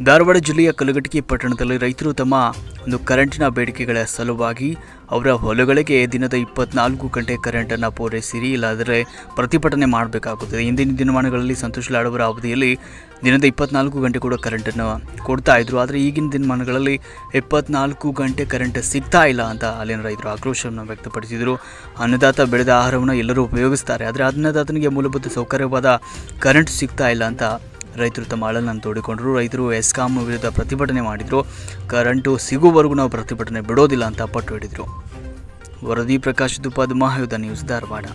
ಧಾರವಾಡ ಜಿಲ್ಲೆಯ ಕಲಘಟಕಿ ಪಟ್ಟಣದಲ್ಲಿ ರೈತರು ತಮ್ಮ ಒಂದು ಕರೆಂಟಿನ ಬೇಡಿಕೆಗಳ ಸಲುವಾಗಿ ಅವರ ಹೊಲಗಳಿಗೆ ದಿನದ ಇಪ್ಪತ್ನಾಲ್ಕು ಗಂಟೆ ಕರೆಂಟನ್ನು ಪೂರೈಸಿರಿ ಇಲ್ಲಾದರೆ ಪ್ರತಿಭಟನೆ ಮಾಡಬೇಕಾಗುತ್ತದೆ ಇಂದಿನ ದಿನಮಾನಗಳಲ್ಲಿ ಸಂತೋಷ್ ಲಾಡ್ ಅವರ ಅವಧಿಯಲ್ಲಿ ದಿನದ ಇಪ್ಪತ್ನಾಲ್ಕು ಗಂಟೆ ಕೂಡ ಕರೆಂಟನ್ನು ಕೊಡ್ತಾ ಇದ್ರು ಆದರೆ ಈಗಿನ ದಿನಮಾನಗಳಲ್ಲಿ ಇಪ್ಪತ್ನಾಲ್ಕು ಗಂಟೆ ಕರೆಂಟ್ ಸಿಗ್ತಾ ಇಲ್ಲ ಅಂತ ಅಲ್ಲಿನ ರೈತರು ಆಕ್ರೋಶವನ್ನು ವ್ಯಕ್ತಪಡಿಸಿದರು ಅನ್ನದಾತ ಬೆಳೆದ ಆಹಾರವನ್ನು ಎಲ್ಲರೂ ಉಪಯೋಗಿಸ್ತಾರೆ ಆದರೆ ಅನ್ನದಾತನಿಗೆ ಮೂಲಭೂತ ಸೌಕರ್ಯವಾದ ಕರೆಂಟ್ ಸಿಗ್ತಾ ಇಲ್ಲ ಅಂತ ರೈತರು ತಮ್ಮ ಅಳಲನ್ನು ತೋಡಿಕೊಂಡರು ರೈತರು ಎಸ್ಕಾಂ ವಿರುದ್ಧ ಪ್ರತಿಭಟನೆ ಮಾಡಿದರು ಕರೆಂಟು ಸಿಗುವವರೆಗೂ ನಾವು ಪ್ರತಿಭಟನೆ ಬಿಡೋದಿಲ್ಲ ಅಂತ ಪಟ್ಟು ಹಿಡಿದರು ವರದಿ ಪ್ರಕಾಶ್ ದುಪಾದ್ ಮಹಾಯುಧ ನ್ಯೂಸ್ ಧಾರವಾಡ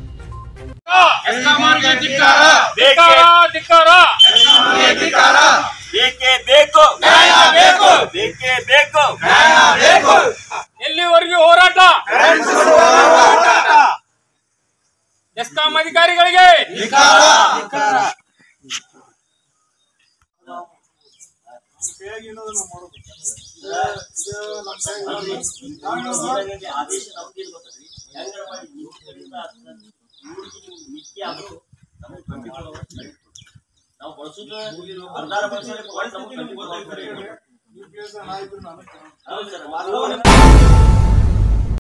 ಧಿಕ್ಕಾರ ಧಿಕ್ಕಾರ ಬೇಕೇ ಬೇಕು ನ್ಯಾಯ ಬೇಕು ಬೇಕೇ ಬೇಕು ನ್ಯಾಯ ಬೇಕು ಎಲ್ಲಿವರೆಗೂ ಹೋರಾಟ ಎಸ್ಕಾಂ ಅಧಿಕಾರಿಗಳಿಗೆ ನಾವು ಬಳಸುದು ಅರ್ಧಾರ ಬಳಸಿದ್ರೆ ಹೌದು ಸರ್ ವಾತಾವರಣ